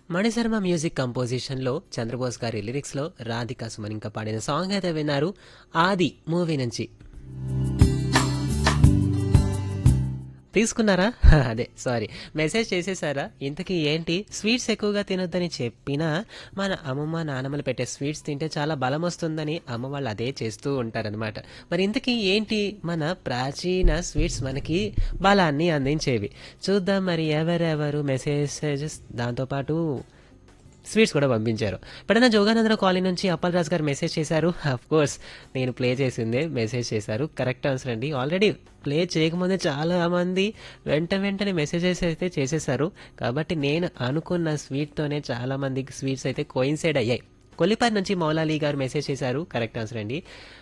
Mani Sharma music కంపోజిషన్లో Chandrabose గారి లిరిక్స్లో రాధికా సుమన్ ఇంకా పాడిన సాంగ్ అయితే విన్నారు ఆది మూవీ నుంచి తీసుకున్నారా అదే సారీ మెసేజ్ చేసేసారా ఇంతకీ ఏంటి స్వీట్స్ ఎక్కువగా తినొద్దని చెప్పినా మన అమ్మమ్మ నానమ్మలు పెట్టే స్వీట్స్ తింటే చాలా బలం వస్తుందని అమ్మ వాళ్ళు అదే చేస్తూ ఉంటారనమాట మరి ఇంతకీ ఏంటి మన ప్రాచీన స్వీట్స్ మనకి బలాన్ని అందించేవి చూద్దాం మరి ఎవరెవరు మెసేజెస్ దాంతోపాటు స్వీట్స్ కూడా పంపించారు ఎప్పుడైనా జోగానందర కాలనీ నుంచి అప్పల్ రాజ్ గారు మెసేజ్ చేశారు అఫ్ కోర్స్ నేను ప్లే చేసిందే మెసేజ్ చేశారు కరెక్ట్ ఆన్సర్ అండి ఆల్రెడీ ప్లే చేయకముందే చాలా మంది వెంట వెంటనే మెసేజెస్ అయితే చేసేసారు కాబట్టి నేను అనుకున్న స్వీట్తోనే చాలా మందికి స్వీట్స్ అయితే కోయిన్సైడ్ అయ్యాయి కొల్లిపారి నుంచి మౌలాలి గారు మెసేజ్ చేశారు కరెక్ట్ ఆన్సర్ అండి